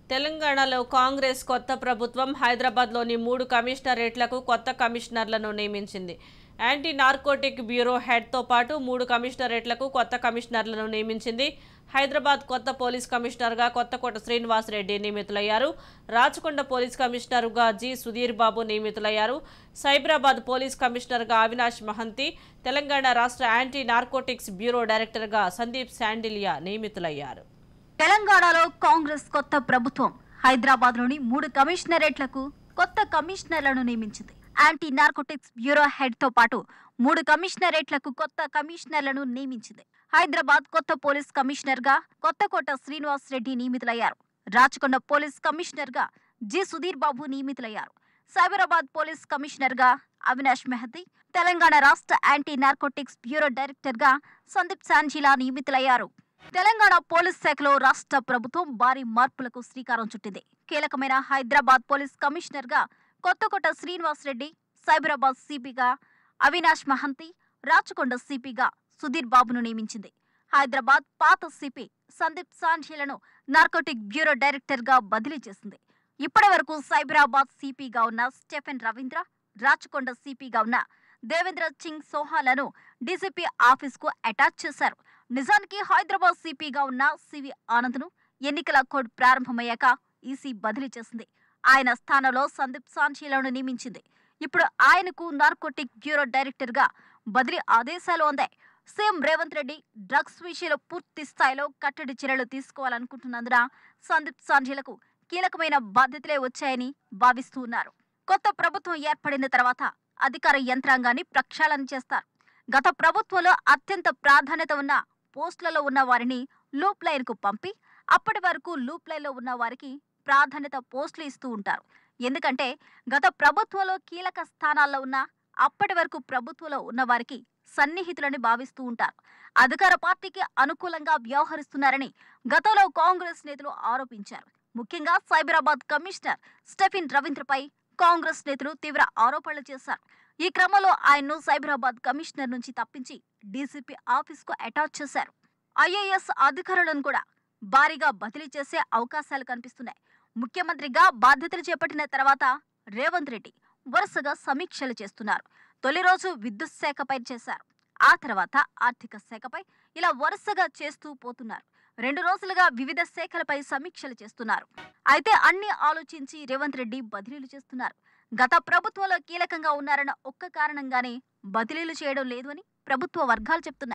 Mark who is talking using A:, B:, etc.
A: తెలంగాణలో కాంగ్రెస్ కొత్త ప్రభుత్వం హైదరాబాద్లోని మూడు కమిషనరేట్లకు కొత్త కమిషనర్లను నియమించింది యాంటీ నార్కోటిక్ బ్యూరో హెడ్తో పాటు మూడు కమిషనరేట్లకు కొత్త కమిషనర్లను నియమించింది హైదరాబాద్ కొత్త పోలీస్ కమిషనర్గా కొత్తకోట శ్రీనివాసరెడ్డి నియమితులయ్యారు రాచకొండ పోలీస్ కమిషనర్గా జి సుధీర్ బాబు నియమితులయ్యారు సైబరాబాద్ పోలీస్ కమిషనర్గా అవినాష్ మహంతి తెలంగాణ రాష్ట్ర యాంటీ నార్కోటిక్స్ బ్యూరో డైరెక్టర్గా సందీప్ శాండిలియా నియమితులయ్యారు
B: తెలంగాణలో కాంగ్రెస్ కొత్త ప్రభుత్వం హైదరాబాద్ లోని మూడు కమిషనరేట్లకు కొత్త కమిషనర్లను నియమించింది యాంటీ నార్కోటిక్స్ బ్యూరో హెడ్ తో పాటు మూడు కమిషనరేట్లకు కొత్త కమిషనర్లను నియమించింది హైదరాబాద్ కొత్త పోలీస్ కమిషనర్ గా కొత్తకోట శ్రీనివాస్ రెడ్డి నియమితులయ్యారు రాచకొండ పోలీస్ కమిషనర్ గా జి సుధీర్ బాబు నియమితులయ్యారు సైబరాబాద్ పోలీస్ కమిషనర్ గా అవినాష్ మెహదీ తెలంగాణ రాష్ట్ర యాంటీ నార్కోటిక్స్ బ్యూరో డైరెక్టర్ గా సందీప్ సాంజీలా నియమితులయ్యారు తెలంగాణ పోలీస్ శాఖలో రాష్ట్ర ప్రభుత్వం భారీ మార్పులకు శ్రీకారం చుట్టింది కీలకమైన హైదరాబాద్ పోలీస్ కమిషనర్ గా కొత్తకోట శ్రీనివాస్ రెడ్డి సైబరాబాద్ సిపిగా అవినాష్ మహంతి రాచకొండ సిపిగా సుధీర్ బాబును నియమించింది హైదరాబాద్ పాత సిపి సందీప్ సాంఝీలను నార్కోటిక్ బ్యూరో డైరెక్టర్ గా బదిలీ చేసింది ఇప్పటి వరకు సైబరాబాద్ సిపిగా ఉన్న స్టెఫెన్ రవీంద్ర రాచకొండ సిపిగా ఉన్న దేవేంద్ర సింగ్ సోహాలను డీసీపీ ఆఫీస్ కు అటాచ్ చేశారు నిజానికి హైదరాబాద్ సిపిగా ఉన్న సివి ఆనంద్ను ఎన్నికల కోడ్ ప్రారంభమయ్యాక ఈసీ బదిలీ చేసింది ఆయన స్థానంలో సందీప్ సాంచీలను నియమించింది ఇప్పుడు ఆయనకు నార్కోటిక్ బ్యూరో డైరెక్టర్ గా బదిలీ ఆదేశాలు అందాయి సీఎం రేవంత్ రెడ్డి డ్రగ్స్ విషయంలో పూర్తి స్థాయిలో కట్టడి చర్యలు తీసుకోవాలనుకుంటున్నందున సందీప్ సాంజీలకు కీలకమైన బాధ్యతలే వచ్చాయని భావిస్తూ ఉన్నారు కొత్త ప్రభుత్వం ఏర్పడిన తర్వాత అధికార యంత్రాంగాన్ని ప్రక్షాళన చేస్తారు గత ప్రభుత్వంలో అత్యంత ప్రాధాన్యత ఉన్న పోస్టులలో ఉన్న వారిని లూప్ లైన్ కు పంపి అప్పటి వరకు లూప్ లైన్ లో ఉన్న వారికి ప్రాధాన్యత పోస్టులు ఇస్తూ ఉంటారు ఎందుకంటే గత ప్రభుత్వంలో కీలక స్థానాల్లో ఉన్న అప్పటి వరకు ప్రభుత్వంలో ఉన్న వారికి సన్నిహితులని భావిస్తూ ఉంటారు అధికార పార్టీకి అనుకూలంగా వ్యవహరిస్తున్నారని గతంలో కాంగ్రెస్ నేతలు ఆరోపించారు ముఖ్యంగా సైబరాబాద్ కమిషనర్ స్టెఫిన్ రవీంద్రపై కాంగ్రెస్ నేతలు తీవ్ర ఆరోపణలు చేశారు ఈ క్రమంలో ఆయన్ను సైబరాబాద్ కమిషనర్ నుంచి తప్పించి డీసీపీ ఆఫీస్ కు అటాచ్ చేశారు ఐఏఎస్ అధికారులను కూడా భారీగా బదిలీ చేసే అవకాశాలు కనిపిస్తున్నాయి ముఖ్యమంత్రిగా బాధ్యతలు చేపట్టిన తర్వాత రేవంత్ రెడ్డి వరుసగా సమీక్షలు చేస్తున్నారు తొలి రోజు విద్యుత్ శాఖపై చేశారు ఆ తర్వాత ఆర్థిక శాఖపై ఇలా వరుసగా చేస్తూ పోతున్నారు రెండు రోజులుగా వివిధ శాఖలపై సమీక్షలు చేస్తున్నారు అయితే అన్ని ఆలోచించి రేవంత్ రెడ్డి బదిలీలు చేస్తున్నారు గత ప్రభుత్వంలో కీలకంగా ఉన్నారన్న ఒక్క కారణంగానే బదిలీలు చేయడం లేదు అని ప్రభుత్వ వర్గాలు చెప్తున్నాయి